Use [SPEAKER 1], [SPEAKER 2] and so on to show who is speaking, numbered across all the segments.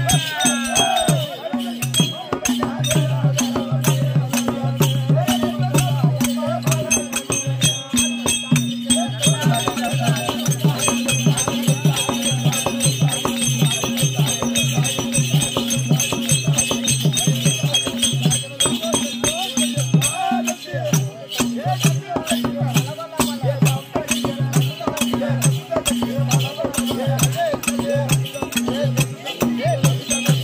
[SPEAKER 1] Yeah.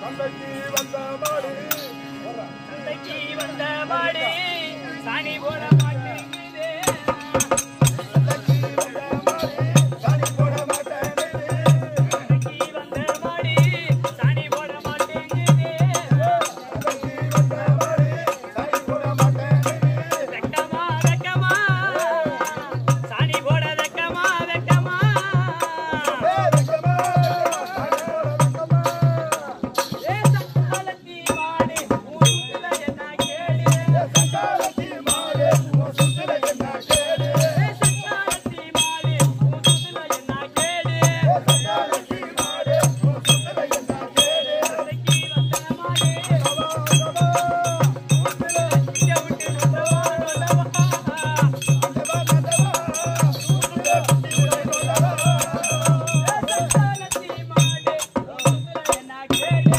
[SPEAKER 1] சந்தைக்கு வந்த மாடு
[SPEAKER 2] சந்தைக்கு வந்த மாடு சாணி போட மாட்டேங்குது
[SPEAKER 1] சந்தைக்கு வந்த மாடு சாணி போட மாட்டேங்குது
[SPEAKER 2] சந்தைக்கு வந்த மாடு சாணி போட மாட்டேங்குது
[SPEAKER 1] சந்தைக்கு வந்த மாடு சாணி போட மாட்டேங்குது
[SPEAKER 2] வெக்கமா வெக்கமா சாணி போட வெக்கமா வெக்கமா
[SPEAKER 1] ஏய் வெக்கமா சாணி போட வெக்கமா
[SPEAKER 2] ஏ சக்காலத்தி மாடு உன் சுத்துல என்ன கேடு
[SPEAKER 1] சக்காலத்தி மாடு உன் சுத்துல என்ன கேடு
[SPEAKER 2] ஏ சக்காலத்தி மாடு உன் சுத்துல என்ன கேடு
[SPEAKER 1] சக்காலத்தி மாடு உன் சுத்துல என்ன கேடு
[SPEAKER 2] சந்தைக்கு வந்த மாடு
[SPEAKER 1] சுத்துல
[SPEAKER 2] இங்க விட்டு நொந்தவா நொந்தவா
[SPEAKER 1] அந்தவா அந்தவா சுத்துல சுத்துல
[SPEAKER 2] சக்காலத்தி மாடு உன் சுத்துல என்ன கேடு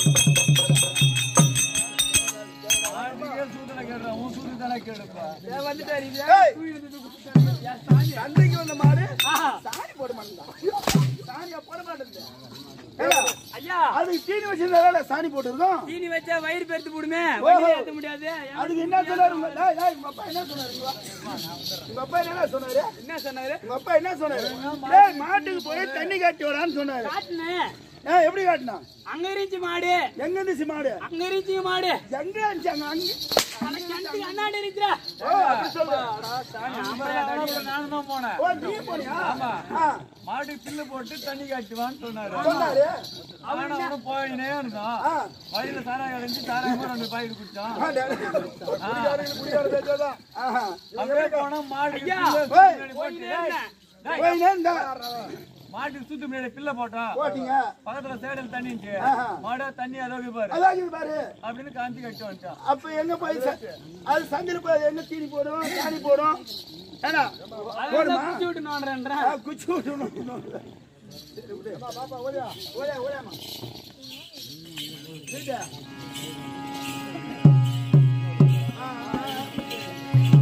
[SPEAKER 1] ஏய் சந்தைக்கு வந்த மாடு
[SPEAKER 2] ஆஹா.
[SPEAKER 1] சாணி போட மாட்டேன் சாணியா போட மாட்டேன்
[SPEAKER 2] ஐயா
[SPEAKER 1] அதுக்கு தீனி வச்சிருந்தா சாணி போட்டுருக்கோம்
[SPEAKER 2] தீனி வச்சா வயிறு பெருத்து போடுமே வண்டி ஏத்த முடியாது
[SPEAKER 1] அதுக்கு என்ன சொன்னாரு உங்க டேய், டேய், உங்க அப்பா என்ன சொன்னாரு இங்க வா. உங்க அப்பா என்ன சொன்னாரு
[SPEAKER 2] என்ன சொன்னாரு
[SPEAKER 1] உங்க அப்பா என்ன சொன்னாரு டேய் மாட்டுக்கு போய் தண்ணி காட்டி விடான்னு சொன்னாரு
[SPEAKER 2] காட்டுனே
[SPEAKER 1] ஏய் எப்படி காட்டினா
[SPEAKER 2] அங்க இருந்துச்சு மாடு
[SPEAKER 1] எங்க இருந்துச்சு மாடு
[SPEAKER 2] அங்க இருந்துச்சு மாடு
[SPEAKER 1] எங்க இருந்துச்சு அங்க அங்க
[SPEAKER 2] அந்த கிணத்துக்கு அண்ணாடி இருந்துச்சுடா
[SPEAKER 1] ஓ அப்படி சொல்லு
[SPEAKER 3] நானும் தான் போனேன்
[SPEAKER 1] ஓ நீ போனியா ஆ,
[SPEAKER 3] மாட்டுக்கு பில்லு போட்டு தண்ணி காட்டுவான்னு சொன்னாரு
[SPEAKER 1] சொன்னாரு
[SPEAKER 3] அவன் அவனும் போயினே இருந்தான்
[SPEAKER 1] ஆ
[SPEAKER 3] வழியில சாராயம் கடைஞ்சி சாராயமா ரெண்டு பாக்கெட் குடிச்சான்
[SPEAKER 1] ஆ, டேய், குடிகாரங்க, குடிகார பேச்சாதான். ஆஹா.
[SPEAKER 3] அப்படியே போனா மாட்டுக்கு
[SPEAKER 2] ஐயா.
[SPEAKER 3] பில்லு
[SPEAKER 1] ஓய்.
[SPEAKER 3] சுத்தி முன்னாடி போட்டு டேய்,
[SPEAKER 1] போயினே இருந்தா.
[SPEAKER 3] மாட்டுக்கு சுத்து முன்னாடி பில்ல போட்டான்
[SPEAKER 1] போட்டீங்க
[SPEAKER 3] பக்கத்துல சேடல் தண்ணி இருந்துச்சு
[SPEAKER 1] ஆஹா.
[SPEAKER 3] மாடா தண்ணி அதோ பாரு
[SPEAKER 1] அதான் இது பாரு
[SPEAKER 3] அப்படின்னு காஞ்சி கட்டி வந்துட்டான்
[SPEAKER 1] அப்ப எங்க போய் ச- அது சந்தில போய் என்ன தீனி போடும் சாணி போடும் ஏன்னா போடுமா
[SPEAKER 2] குச்சி விட்டு நோண்டுறேன்றேன்
[SPEAKER 1] ஆ, குச்சி விட்டுணும் சரி, விடு. பா, பாப்பா, ஓடியா, ஓடியா, ஓடியாம்மா. சரிடா. ஆ, ஆ, ஆ.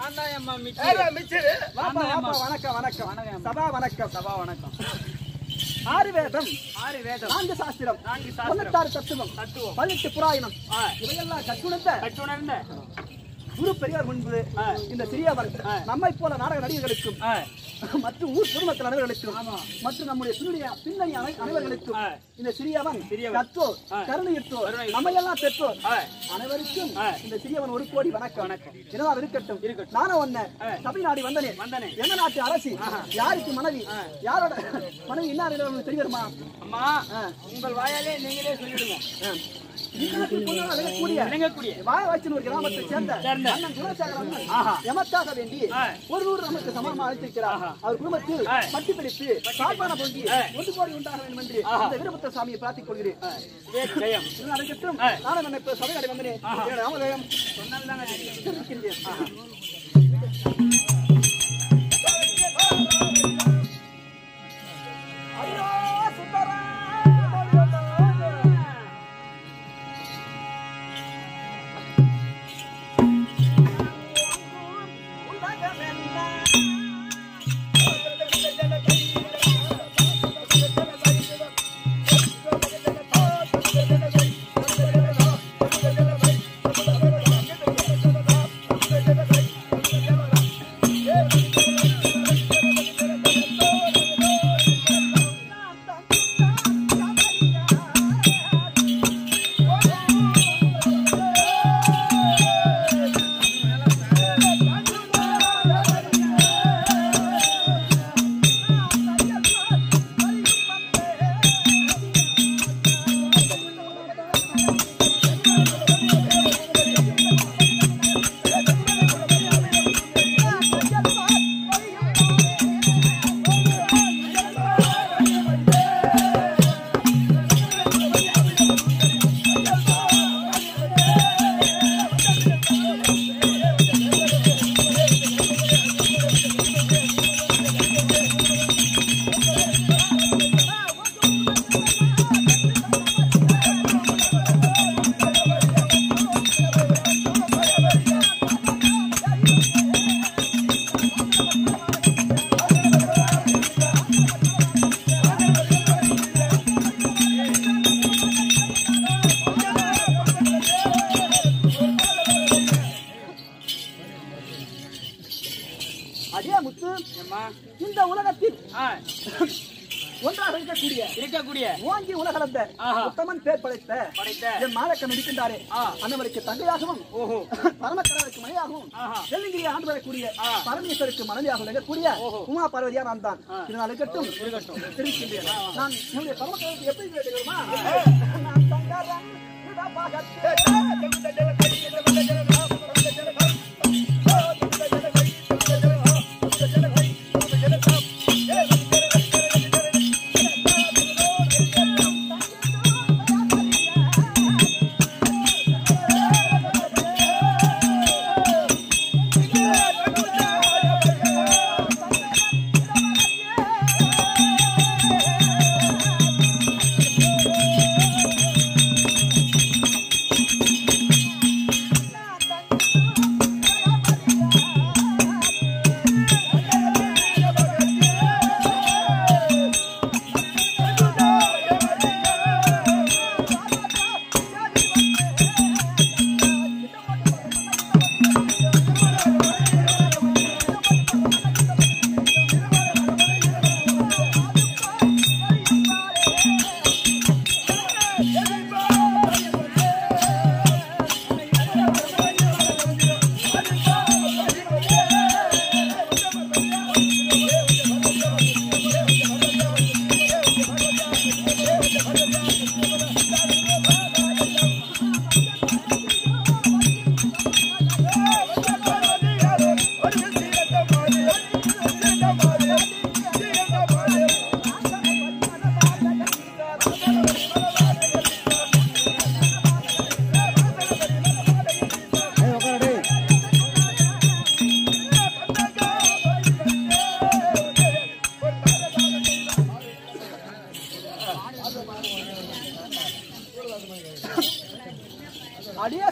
[SPEAKER 2] நான் தான் அம்மா மிச்சம்
[SPEAKER 1] யாரா மிச்சரு
[SPEAKER 4] வாப்பா வாப்பா வணக்கம் வணக்கம் சபா வணக்கம் சபா வணக்கம் ஆறு வேதம்
[SPEAKER 2] ஆறு வேதம்
[SPEAKER 4] நான்கு சாஸ்திரம்
[SPEAKER 2] நான்கு சாஸ்திரம்.
[SPEAKER 4] தொண்ணூத்தாறு தத்துவம்
[SPEAKER 2] தத்துவம்
[SPEAKER 4] பதினெட்டு புராயணம்
[SPEAKER 2] ஆ.
[SPEAKER 4] இவையெல்லாம் கற்றுணர்ந்த
[SPEAKER 2] கட்டுணர்ந்த
[SPEAKER 4] குரு பெரியார் முன்பு இந்த சிறியவர் நம்மை போல நாடக நடிகர்களுக்கும்
[SPEAKER 2] ஆ.
[SPEAKER 4] மற்றும் ஊர் பொதுமக்கள் அனைவர்களுக்கும் மற்றும் நம்முடைய பின்னணி பின்னணி அனை- அனைவர்களுக்கும்
[SPEAKER 2] ஆ.
[SPEAKER 4] இந்த சிறியவன்
[SPEAKER 2] சிறியவன்.
[SPEAKER 4] கற்றோர்
[SPEAKER 2] ஆ.
[SPEAKER 4] கருணையிற்றோர்
[SPEAKER 2] கருணை.
[SPEAKER 4] நம்மையெல்லாம் பெற்றோர்
[SPEAKER 2] ஆ.
[SPEAKER 4] அனைவருக்கும்
[SPEAKER 2] ஆ.
[SPEAKER 4] இந்த சிறியவன் ஒரு கோடி வணக்கம்
[SPEAKER 2] வணக்கம்.
[SPEAKER 4] என்னதான் இருக்கட்டும்
[SPEAKER 2] இருக்கட்டும்.
[SPEAKER 4] நானும் ஒன்ன
[SPEAKER 2] ஆ.
[SPEAKER 4] சபை நாடி வந்தனே
[SPEAKER 2] வந்தனே.
[SPEAKER 4] எந்த நாட்டு அரசி யாருக்கு மனைவி யாரோட மனைவி என்ன தெரியுமா
[SPEAKER 2] அம்மா உங்கள் வாயாலே நீங்களே சொல்லிடுங்க
[SPEAKER 4] இந்நாட்டில் பொன்னான விளங்கக்கூடிய
[SPEAKER 2] விளங்கக்கூடிய
[SPEAKER 4] வாயவாச்சின் ஒரு கிராமத்தை சேர்ந்த
[SPEAKER 2] சேர்ந்த.
[SPEAKER 4] அண்ணன் குணசேகர அண்ணன்
[SPEAKER 2] ஆஹா.
[SPEAKER 4] எமக்காக வேண்டி
[SPEAKER 2] ஆ.
[SPEAKER 4] ஒரு நூறு நமக்கு சமமாக அழைத்திருக்கிறார் அவர் குடும்பத்தில்
[SPEAKER 2] ஆ.
[SPEAKER 4] பட்டி பிடித்து சாப்பான பொங்கி
[SPEAKER 2] ஆ.
[SPEAKER 4] ஒன்று கோடி உண்டாக வேண்டும் என்று
[SPEAKER 2] ஆஹா.
[SPEAKER 4] இந்த வீரபுத்திர சாமியை பிரார்த்திக் கொள்கிறேன்
[SPEAKER 2] இதே ஜெயம்
[SPEAKER 4] இது நடக்கட்டும்
[SPEAKER 2] ஆ.
[SPEAKER 4] நானும் என்ன இப்ப சபை நாடி வந்தனே என்னோட நாமதேயம்
[SPEAKER 2] சொன்னால் தானே தெரியும்
[SPEAKER 4] தெரிவிக்கின்றேன். ஐயோ, சுந்தரா! அடியா முத்து
[SPEAKER 2] அம்மா
[SPEAKER 4] இந்த உலகத்தில்
[SPEAKER 2] ஆ
[SPEAKER 4] ஒன்றாக இருக்கக்கூடிய
[SPEAKER 2] இருக்கக்கூடிய
[SPEAKER 4] ஓங்கி உலகளந்த
[SPEAKER 2] ஆஹா.
[SPEAKER 4] உத்தமன் பேர் படைத்த
[SPEAKER 2] படைத்த
[SPEAKER 4] என் மாலக்கம் இருக்கின்றாரே
[SPEAKER 2] ஆ.
[SPEAKER 4] அண்ணவருக்கு தங்கையாகவும்
[SPEAKER 2] ஓஹோ
[SPEAKER 4] பரமக்கடவுளுக்கு மனையாகவும்
[SPEAKER 2] ஆஹா.
[SPEAKER 4] தெலுங்கிரியை ஆண்டு வரக்கூடிய
[SPEAKER 2] ஆ.
[SPEAKER 4] பரமேஸ்வருக்கு மனைவியாக விளங்கக்கூடிய
[SPEAKER 2] ஓஹோ.
[SPEAKER 4] உமா பார்வதியா நான் தான்
[SPEAKER 2] ஆ.
[SPEAKER 4] இதனால் இருக்கட்டும்
[SPEAKER 2] இருக்கட்டும்.
[SPEAKER 4] தெரிவிக்கின்றேன் நான் என்னுடைய பரமக்கடவுளுக்கு எப்படி கேட்டுக்கிறோமா நான் தங்கரன் இடபாகத்தே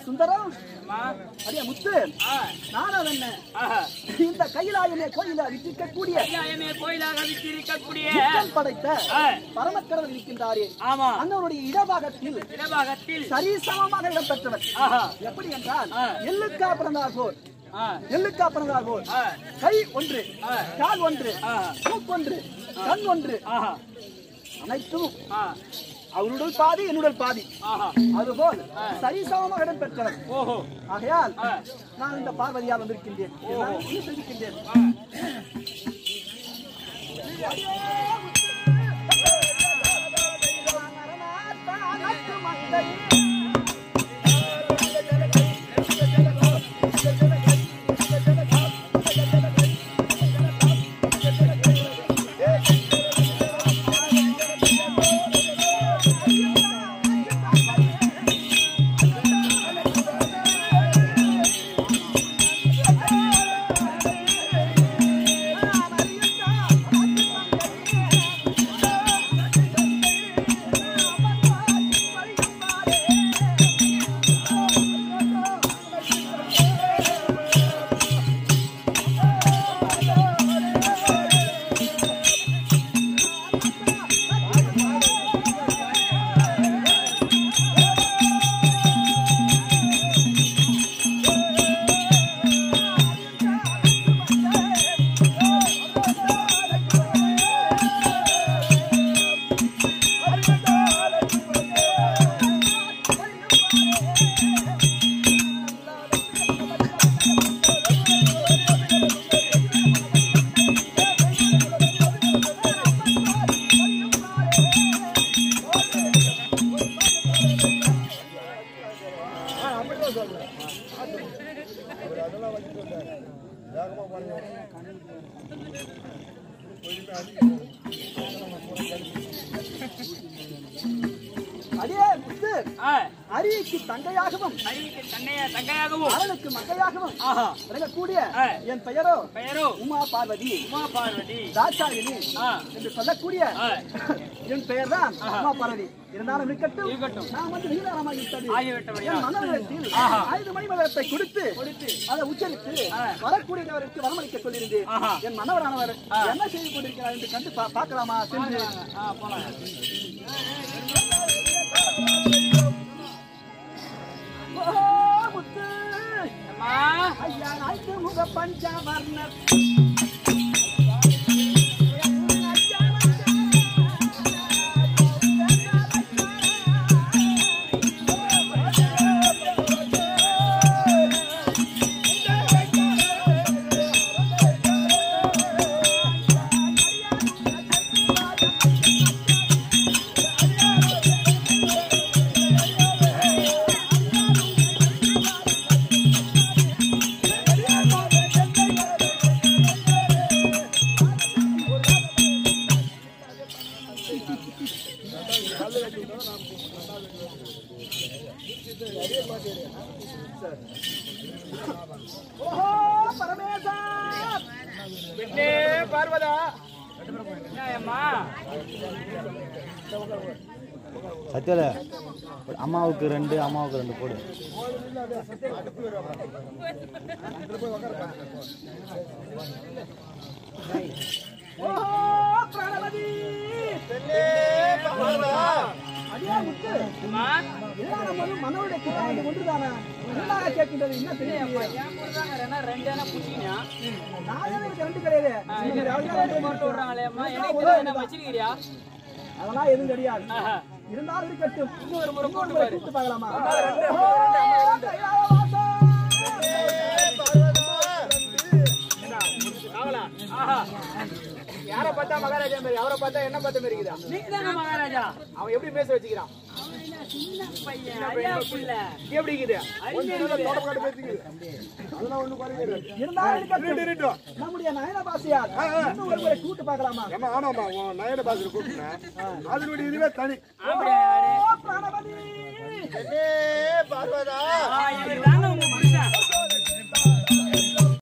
[SPEAKER 4] சுந்தரம்
[SPEAKER 2] அம்மா
[SPEAKER 4] அடியா முத்து
[SPEAKER 2] ஆ
[SPEAKER 4] நானும் என்ன
[SPEAKER 2] ஆஹா
[SPEAKER 4] இந்த கைலாயமே கோயில விட்டிருக்கக்கூடிய
[SPEAKER 2] கைலாயமே கோயிலாக விட்டிருக்கக்கூடிய
[SPEAKER 4] புத்தம் படைத்த
[SPEAKER 2] ஆ,
[SPEAKER 4] பரமக்கடவுள் இருக்கின்றாரே
[SPEAKER 2] ஆமா
[SPEAKER 4] அண்ணனுடைய இடபாகத்தில்
[SPEAKER 2] இடபாகத்தில்
[SPEAKER 4] சரிசமமாக இடம்பெற்றவர்
[SPEAKER 2] ஆஹா
[SPEAKER 4] எப்படி என்றால்
[SPEAKER 2] ஆ.
[SPEAKER 4] எள்ளுக்கா பிறந்தார் போல்
[SPEAKER 2] ஆ
[SPEAKER 4] எள்ளுக்கா பிறந்தார் போல்
[SPEAKER 2] ஆ
[SPEAKER 4] கை ஒன்று
[SPEAKER 2] ஆ.
[SPEAKER 4] கால் ஒன்று
[SPEAKER 2] ஆ.
[SPEAKER 4] மூக்கொன்று கண் ஒன்று
[SPEAKER 2] ஆஹா
[SPEAKER 4] அனைத்தும்
[SPEAKER 2] ஆ
[SPEAKER 4] அவருடைய பாதி என்னுடைய பாதி
[SPEAKER 2] ஆஹா
[SPEAKER 4] அதுபோல் சரிசமமாக இடம்பெற்றவர்
[SPEAKER 2] ஓஹோ
[SPEAKER 4] ஆகையால்
[SPEAKER 2] ஆ.
[SPEAKER 4] நான் இந்த பார்வதியால் வந்திருக்கின்றேன் நான் இங்கே சந்திக்கின்றேன் அடியே முத்து
[SPEAKER 2] ஆ
[SPEAKER 4] அரிக்கு தங்கையாகவும்
[SPEAKER 2] அருவிக்கு தன்னைய தங்கையாகவும்
[SPEAKER 4] அரணுக்கு மங்கையாகவும்
[SPEAKER 2] ஆஹா
[SPEAKER 4] விளங்கக்கூடிய
[SPEAKER 2] ஆ.
[SPEAKER 4] என் பெயரோ
[SPEAKER 2] பெயரோ
[SPEAKER 4] உமா பார்வதி
[SPEAKER 2] உமா பார்வதி
[SPEAKER 4] தாட்சாயினி
[SPEAKER 2] ஆ
[SPEAKER 4] என்று சொல்லக்கூடிய
[SPEAKER 2] ஆ
[SPEAKER 4] என் பெயர் தான் உமா பார்வதி இருந்தாலும் இருக்கட்டும்
[SPEAKER 2] இருக்கட்டும்.
[SPEAKER 4] நான் வந்து நீராரமாகிவிட்டது
[SPEAKER 2] ஆகிவிட்டபடியா
[SPEAKER 4] என் மனதில்
[SPEAKER 2] ஆஹா.
[SPEAKER 4] ஐந்து மணி மலரத்தை கொடுத்து
[SPEAKER 2] கொடுத்து
[SPEAKER 4] அதை உச்சரித்து
[SPEAKER 2] ஆ.
[SPEAKER 4] வரக்கூடியவருக்கு வரமளிக்க சொல்லியிருந்தேன்
[SPEAKER 2] ஆஹா.
[SPEAKER 4] என் மனவரானவர்
[SPEAKER 2] ஆ.
[SPEAKER 4] என்ன செய்து கொண்டிருக்கிறார் என்று கண்டு பா- பார்க்கலாமா சென்று
[SPEAKER 2] ஆ போலாம்
[SPEAKER 4] ஓ, முத்து
[SPEAKER 2] அம்மா
[SPEAKER 4] ஐயா நாய்க்கு முக பஞ்சவர்ண ஓஹோ பரமேசா
[SPEAKER 1] பெண்ணே பார்வதா
[SPEAKER 2] அம்மா
[SPEAKER 5] சத்தியில அம்மாவுக்கு ரெண்டு அம்மாவுக்கு ரெண்டு போடு
[SPEAKER 4] ஓஹோ பிரணவதி
[SPEAKER 1] பெண்ணே பார்வதா
[SPEAKER 4] அடியா முத்து
[SPEAKER 2] அம்மா
[SPEAKER 4] எல்லாம் நம்ம மனோடைய குழாய் ஒன்றுதானே என்னடா கேட்கின்றது என்ன தெரியும்
[SPEAKER 2] ஏன் போடுறாங்க ரெண்டா ரெண்டேனா புடிச்சிக்கினியா
[SPEAKER 4] நான் எனக்கு ரெண்டு கிடையாது நீங்க யாருக்காவது
[SPEAKER 2] ரெண்டு மட்டும் விடுறாங்களே அம்மா எனக்கு என்ன வச்சிருக்கிறியா
[SPEAKER 4] அதெல்லாம் எதுவும் கிடையாது
[SPEAKER 2] ஆஹா
[SPEAKER 4] இருந்தாலும் இருக்கட்டும்
[SPEAKER 2] இன்னொரு முறை
[SPEAKER 4] இன்னொரு
[SPEAKER 2] போட்டு
[SPEAKER 4] முறை
[SPEAKER 2] பாரு
[SPEAKER 4] கூப்பிட்டு பார்க்கலாமா
[SPEAKER 2] ஓஹோ,
[SPEAKER 4] கைலாயவாசா.
[SPEAKER 1] ஆகலா
[SPEAKER 2] ஆஹா
[SPEAKER 1] யாரை பார்த்தா மகாராஜா மாதிரி அவரை பார்த்தா என்ன பார்த்த மாதிரி இருக்குதா
[SPEAKER 2] நீங்க தானே மகாராஜா
[SPEAKER 1] அவன் எப்படி பேச வச்சுக்கிறான்
[SPEAKER 2] சின்ன பையன் ஐயா புள்ள
[SPEAKER 1] எப்படி இருக்குது
[SPEAKER 2] அறிஞ்சு இருக்குது.
[SPEAKER 1] அதெல்லாம் ஒண்ணு குறையாது
[SPEAKER 4] இருந்தாலும் இருக்கட்டும்
[SPEAKER 1] இருக்கட்டும்.
[SPEAKER 4] நம்முடைய நயன பாசியார் இன்னும் ஒரு முறை கூப்பிட்டு பார்க்கலாமா
[SPEAKER 1] ஆமா ஆமாமா உன் நயன பாசல் கூப்பிட்டேன் அதனுடைய இதுவே தனி
[SPEAKER 2] ஆம்படியா யாரு
[SPEAKER 4] ஓ பிரணவதி
[SPEAKER 1] பார்வதா
[SPEAKER 2] ஆ, இவர் தாங்க